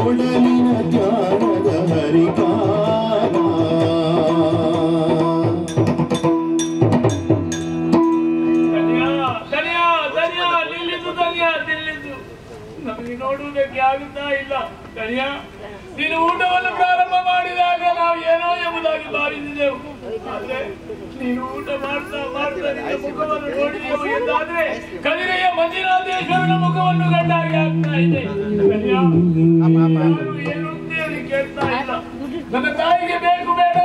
ಒಡಲಿನ ಧ್ಯಾನದ ಹರಿಕಾರ ಧನ್ಯ ಧನ್ಯ ಧನ್ಯ ನಿಲ್ಲಿಸು ಧನ್ಯ ನಿಲ್ಲಿಸು ನಮಗೆ ನೋಡುವುದಕ್ಕೆ ಆಗುತ್ತಾ ಇಲ್ಲ ಧನ್ಯ ನೀನು ಊಟವನ್ನು ಪ್ರಾರಂಭ ಮಾಡಿದಾಗ ನಾವು ಏನೋ ಎಂಬುದಾಗಿ ಭಾವಿಸಿದೆವು ಆದ್ರೆ ನೀನು ಊಟ ಮಾಡ್ತಾ ಮಾಡ್ತಾ ನಿನ್ನ ಮುಖವನ್ನು ನೋಡಿದೆವು ಎಂದಾದ್ರೆ ಕದಿರೆಯ ಮಂಜುನಾಥೇಶ್ವರನ ಮುಖವನ್ನು ಗಂಡಾಗಿ ಆಗ್ತಾ ಇದೆ ಧನ್ಯ ಯಾರು ಏನು ಅಂತೇಳಿ ಕೇಳ್ತಾ ಇಲ್ಲ ನನ್ನ ತಾಯಿಗೆ ಬೇಕು ಬೇಡ